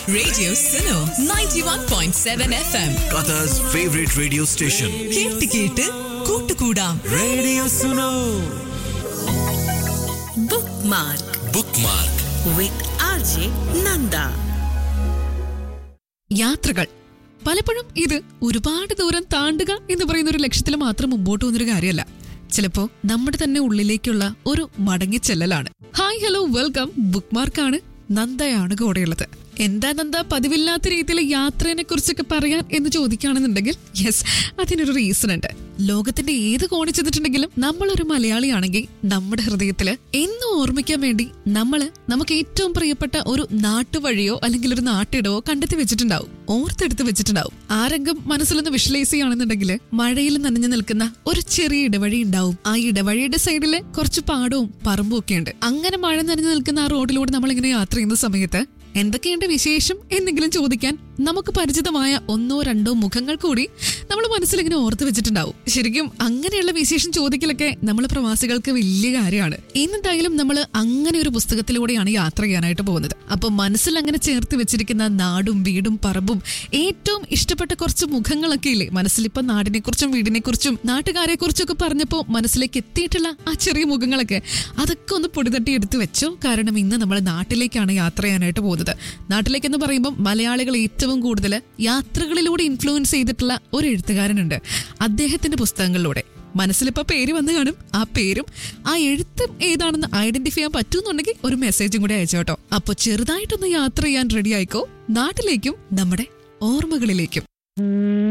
Radio Suno 91.7 FM. Qatar's favorite radio station. കേട്ട് കേട്ട് കൂട്ടുകൂടാം Radio Suno. bookmark Bookmark. with RJ Nanda. യാത്രകൾ പലപ്പോഴും ഇത് ഒരുപാട് ദൂരം താണ്ടുക എന്ന് പറയുന്ന ഒരു ലക്ഷ്യത്തിൽ മാത്രം മുമ്പോട്ട് വന്നൊരു കാര്യമല്ല ചിലപ്പോ നമ്മുടെ തന്നെ ഉള്ളിലേക്കുള്ള ഒരു മടങ്ങിച്ചെല്ലലാണ് ഹായ് ഹലോ വെൽക്കം ബുക്ക് മാർക്കാണ് നന്ദയാണ് കൂടെയുള്ളത് എന്താ നന്ദ പതിവില്ലാത്ത രീതിയിൽ യാത്രയെ കുറിച്ചൊക്കെ പറയാൻ എന്ന് ചോദിക്കുകയാണെന്നുണ്ടെങ്കിൽ യെസ് അതിനൊരു റീസൺ ഉണ്ട് ലോകത്തിന്റെ ഏത് കോണിൽ ചെന്നിട്ടുണ്ടെങ്കിലും നമ്മളൊരു മലയാളിയാണെങ്കിൽ നമ്മുടെ ഹൃദയത്തില് എന്നും ഓർമ്മിക്കാൻ വേണ്ടി നമ്മള് നമുക്ക് ഏറ്റവും പ്രിയപ്പെട്ട ഒരു നാട്ടുവഴിയോ അല്ലെങ്കിൽ ഒരു നാട്ടിടവോ കണ്ടെത്തി വെച്ചിട്ടുണ്ടാവും ഓർത്തെടുത്ത് വെച്ചിട്ടുണ്ടാവും ആ രംഗം മനസ്സിലൊന്ന് വിഷ്വലൈസ് ചെയ്യുകയാണെന്നുണ്ടെങ്കിൽ മഴയിൽ നനഞ്ഞു നിൽക്കുന്ന ഒരു ചെറിയ ഇടവഴി ഉണ്ടാവും ആ ഇടവഴിയുടെ സൈഡില് കുറച്ച് പാടവും പറമ്പും ഒക്കെ ഉണ്ട് അങ്ങനെ മഴ നനഞ്ഞു നിൽക്കുന്ന ആ റോഡിലൂടെ നമ്മൾ ഇങ്ങനെ യാത്ര ചെയ്യുന്ന സമയത്ത് എന്തൊക്കെയുണ്ട് വിശേഷം എന്തെങ്കിലും ചോദിക്കാൻ നമുക്ക് പരിചിതമായ ഒന്നോ രണ്ടോ മുഖങ്ങൾ കൂടി നമ്മൾ മനസ്സിലിങ്ങനെ ഓർത്ത് വെച്ചിട്ടുണ്ടാവും ശരിക്കും അങ്ങനെയുള്ള വിശേഷം ചോദിക്കലൊക്കെ നമ്മൾ പ്രവാസികൾക്ക് വലിയ കാര്യമാണ് ഇന്നെന്തായാലും നമ്മൾ അങ്ങനെ ഒരു പുസ്തകത്തിലൂടെയാണ് യാത്ര ചെയ്യാനായിട്ട് പോകുന്നത് അപ്പൊ മനസ്സിൽ അങ്ങനെ ചേർത്ത് വെച്ചിരിക്കുന്ന നാടും വീടും പറമ്പും ഏറ്റവും ഇഷ്ടപ്പെട്ട കുറച്ച് മുഖങ്ങളൊക്കെ ഇല്ലേ മനസ്സിലിപ്പോ നാടിനെ കുറിച്ചും വീടിനെ കുറിച്ചും നാട്ടുകാരെ കുറിച്ചും ഒക്കെ പറഞ്ഞപ്പോ മനസ്സിലേക്ക് എത്തിയിട്ടുള്ള ആ ചെറിയ മുഖങ്ങളൊക്കെ അതൊക്കെ ഒന്ന് പൊടിതട്ടി എടുത്ത് വെച്ചോ കാരണം ഇന്ന് നമ്മൾ നാട്ടിലേക്കാണ് യാത്ര ചെയ്യാനായിട്ട് പോകുന്നത് നാട്ടിലേക്ക് എന്ന് പറയുമ്പോൾ മലയാളികൾ ഏറ്റവും കൂടുതൽ യാത്രകളിലൂടെ ഇൻഫ്ലുവൻസ് ചെയ്തിട്ടുള്ള ഒരു എഴുത്തുകാരനുണ്ട് അദ്ദേഹത്തിന്റെ പുസ്തകങ്ങളിലൂടെ മനസ്സിലിപ്പോ പേര് വന്ന് കാണും ആ പേരും ആ എഴുത്തും ഏതാണെന്ന് ഐഡന്റിഫൈ ചെയ്യാൻ പറ്റുമെന്നുണ്ടെങ്കിൽ ഒരു മെസ്സേജും കൂടി അയച്ചോ കേട്ടോ അപ്പൊ ചെറുതായിട്ടൊന്ന് യാത്ര ചെയ്യാൻ റെഡി ആയിക്കോ നാട്ടിലേക്കും നമ്മുടെ ഓർമ്മകളിലേക്കും